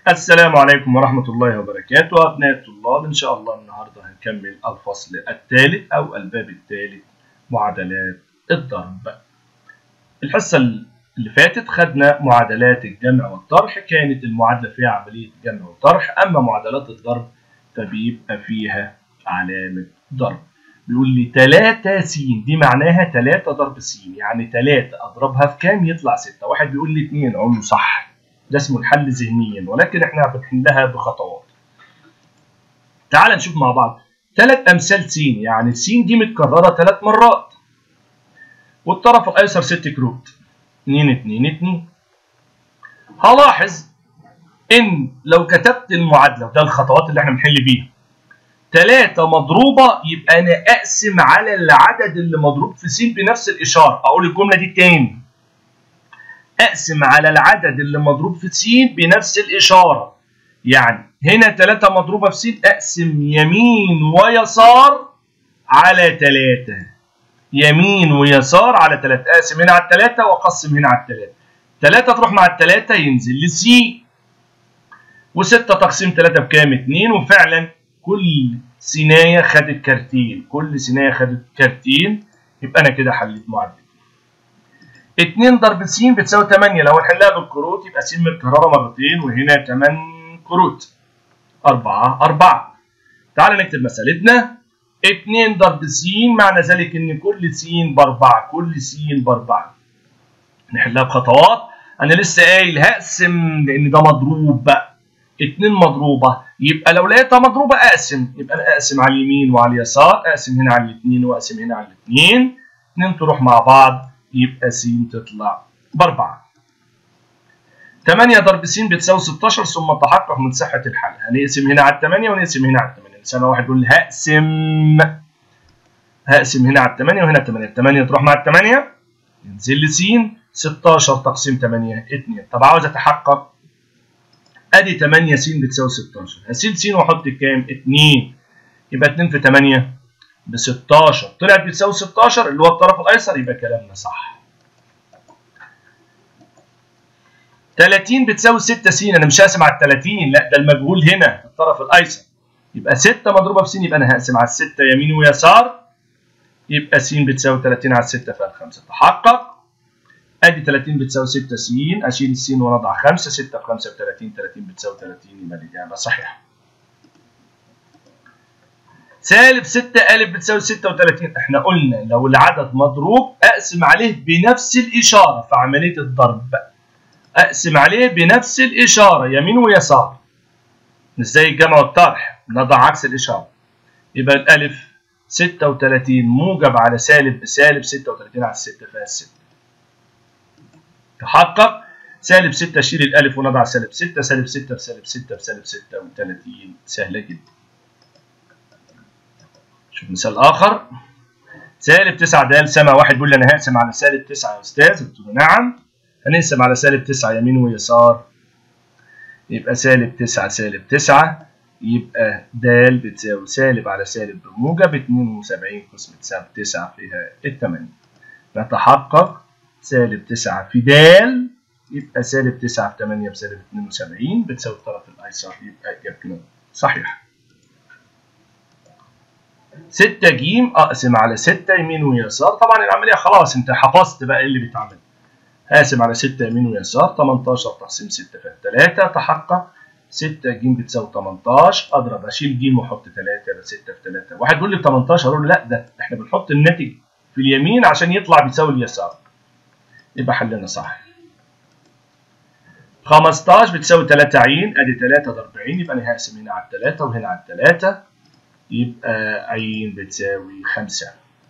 السلام عليكم ورحمة الله وبركاته أبناء الطلاب إن شاء الله النهاردة هنكمل الفصل الثالث أو الباب الثالث معادلات الضرب الحصة اللي فاتت خدنا معادلات الجمع والطرح كانت المعادلة فيها عملية جمع وطرح أما معادلات الضرب فبيبقى فيها علامة ضرب بيقول لي 3 س دي معناها 3 ضرب س يعني 3 أضربها في كام يطلع 6 واحد بيقول لي 2 أقول له صح ده اسمه الحل ذهنيا ولكن احنا بنحلها بخطوات تعال نشوف مع بعض ثلاث امثال س يعني س دي متكرره ثلاث مرات والطرف الايسر 6 كروت 2 2 2 هلاحظ ان لو كتبت المعادله وده الخطوات اللي احنا بنحل بيها 3 مضروبه يبقى انا اقسم على العدد اللي مضروب في س بنفس الاشاره اقول الجمله دي تاني اقسم على العدد اللي مضروب في س بنفس الاشاره يعني هنا 3 مضروبه في س اقسم يمين ويسار على 3 يمين ويسار على 3 اقسم هنا على 3 واقسم هنا على 3 3 تروح مع ال 3 ينزل لي س و6 تقسيم 3 بكام 2 وفعلا كل سينايه خدت كارتين كل سينايه خدت كارتين يبقى انا كده حليت معادله 2 ضرب س بتساوي 8 لو نحلها بالكروت يبقى س متكرره مرتين وهنا 8 كروت 4 4 تعال نكتب مسألتنا 2 ضرب س معنى ذلك ان كل س باربعه كل س باربعه نحلها بخطوات انا لسه قايل هقسم لان ده مضروب بقى 2 مضروبه يبقى لو لقيتها مضروبه اقسم يبقى انا اقسم على اليمين وعلى اليسار اقسم هنا على الاثنين واقسم هنا على الاثنين 2 تروح مع بعض يبقى س تطلع باربعه 8 ضرب س بتساوي 16 ثم تحقق من صحه الحل هنقسم هنا على 8 ونقسم هنا على 8 لسه واحد يقول هقسم هقسم هنا على 8 وهنا 8 8 تروح مع ال 8 ينزل لي س 16 تقسيم 8 2 طب عاوز اتحقق ادي 8 س بتساوي 16 هشيل س واحط كام 2 يبقى 2 في 8 ب 16 طلعت بتساوي 16 اللي هو الطرف الايسر يبقى كلامنا صح 30 بتساوي 6 س انا مش هقسم على ال 30 لا ده المجهول هنا الطرف الايسر يبقى 6 مضروبه في س يبقى انا هقسم على ال 6 يمين ويسار يبقى س بتساوي 30 على 6 فيها 5 تحقق ادي 30 بتساوي 6 س اشيل الس ونضع 5 6 في 5 ب 30 30 بتساوي 30 يبقى الاجابه صحيحه سالب 6 أ بتساوي 36 احنا قلنا لو العدد مضروب اقسم عليه بنفس الاشاره في عمليه الضرب اقسم عليه بنفس الاشاره يمين ويسار مش زي الجمع والطرح نضع عكس الاشاره يبقى الالف 36 موجب على سالب بسالب 36 على 6 فيها 6 تحقق سالب 6 شيل الالف ونضع سالب 6 سالب 6 بسالب 6 بسالب 36 سهله جدا شوف مثال اخر سالب 9 د سما واحد بيقول لي انا هقسم على سالب 9 يا استاذ قلت له نعم هنقسم على سالب 9 يمين ويسار يبقى سالب 9 سالب 9 يبقى د بتساوي سالب على سالب بموجب 72 قسمة سالب 9 فيها الثمانية نتحقق سالب 9 في د يبقى سالب 9 في 8 بسالب 72 بتساوي الطرف الايسر يبقى اجابتنا صحيحة 6 ج اقسم على 6 يمين ويسار طبعا العملية خلاص انت حفظت بقى ايه اللي بيتعمل هقسم على 6 يمين ويسار 18 تقسيم 6 في 3 تحقق 6 ج بتساوي 18 اضرب اشيل ج واحط 3 يبقى 6 في 3 واحد بيقول لي 18 اقول له لا ده احنا بنحط الناتج في اليمين عشان يطلع بيساوي اليسار يبقى حلنا صح 15 بتساوي 3 عين ادي 3 ضرب عين يبقى انا هقسم هنا على 3 وهنا على 3 يبقى عين بتساوي 5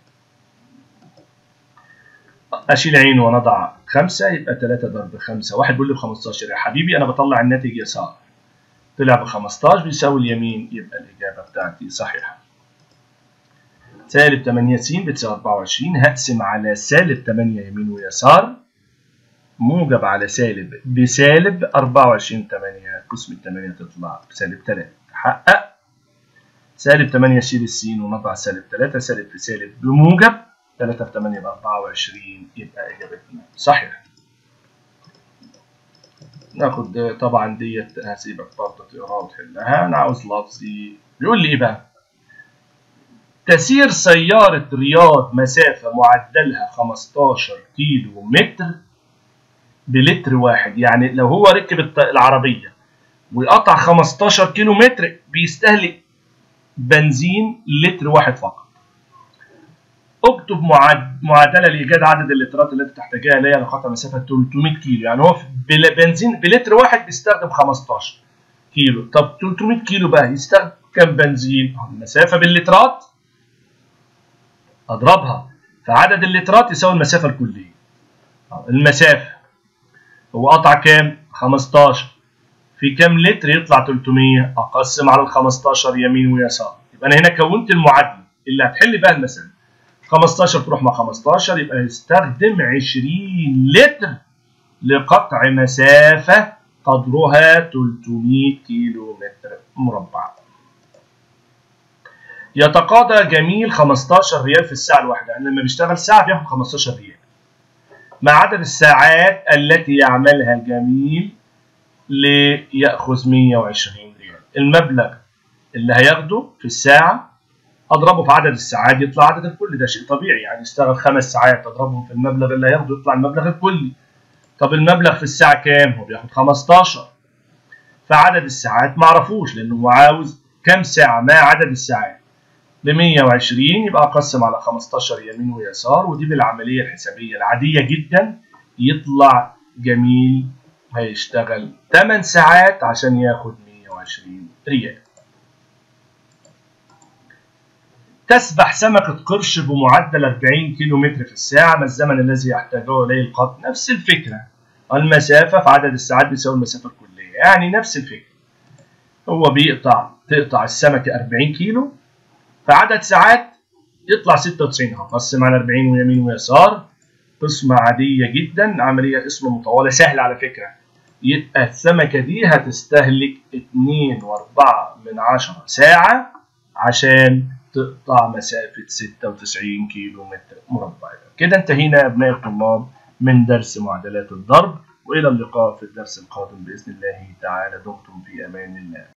اشيل عين ونضع 5 يبقى 3 ضرب 5 واحد بيقول لي ب 15 يا حبيبي انا بطلع الناتج يسار طلع ب 15 بيساوي اليمين يبقى الاجابه بتاعتي صحيحه سالب 8 س بتساوي 24 هقسم على سالب 8 يمين ويسار موجب على سالب بسالب 24 8 قسم 8 تطلع بسالب 3 تحقق سالب 8 شيل السين ونضع سالب 3 سالب في سالب بموجب 3 في 8 ب 24 يبقى اجابتنا صحيحه ناخد طبعا ديت هسيبك برضه تقراها وتحلها انا عاوز لفظي بيقول لي ايه بقى تسير سيارة رياض مسافة معدلها 15 كيلو متر بلتر واحد يعني لو هو ركب العربية ويقطع 15 كيلو متر بيستهلك بنزين لتر واحد فقط اكتب معادله لايجاد عدد اللترات التي تحتاجها ليها لقطع مسافه 300 كيلو يعني هو بنزين بلتر واحد بيستخدم 15 كيلو طب 300 كيلو بقى يستخدم كم بنزين المسافه باللترات اضربها فعدد اللترات يساوي المسافه الكليه المسافه هو قطع كام 15 في كام لتر يطلع 300 اقسم على ال 15 يمين ويسار يبقى انا هنا كونت المعادله اللي هتحل بقى المساله 15 تروح مع 15 يبقى يستخدم 20 لتر لقطع مسافة قدرها 300 كيلو متر مربع يتقاضى جميل 15 ريال في الساعة الواحدة يعني لما بيشتغل ساعة بياخد 15 ريال مع عدد الساعات التي يعملها الجميل ليأخذ 120 ريال المبلغ اللي هياخده في الساعة اضربه في عدد الساعات يطلع عدد الكلي ده شيء طبيعي يعني اشتغل خمس ساعات اضربهم في المبلغ اللي هياخده يطلع المبلغ الكلي طب المبلغ في الساعه كام هو بياخد 15 فعدد الساعات ما عرفوش لانه هو عاوز كام ساعه ما عدد الساعات ب 120 يبقى اقسم على 15 يمين ويسار ودي بالعمليه الحسابيه العاديه جدا يطلع جميل هيشتغل 8 ساعات عشان ياخد 120 ريال تسبح سمكة قرش بمعدل 40 كيلو متر في الساعة ما الزمن الذي يحتاجه إليه القط نفس الفكرة المسافة في عدد الساعات بيساوي المسافة الكلية يعني نفس الفكرة هو بيقطع تقطع السمكة 40 كيلو في عدد ساعات يطلع 96 هقسم على 40 ويمين ويسار قسمة عادية جدا عملية قسمة مطولة سهلة على فكرة يبقى السمكة دي هتستهلك 2.4 من 10 ساعة عشان تقطع مسافة 96 كيلو متر مربع كده انتهينا يا أبناء الطلاب من درس معادلات الضرب وإلى اللقاء في الدرس القادم بإذن الله تعالى دمتم في أمان الله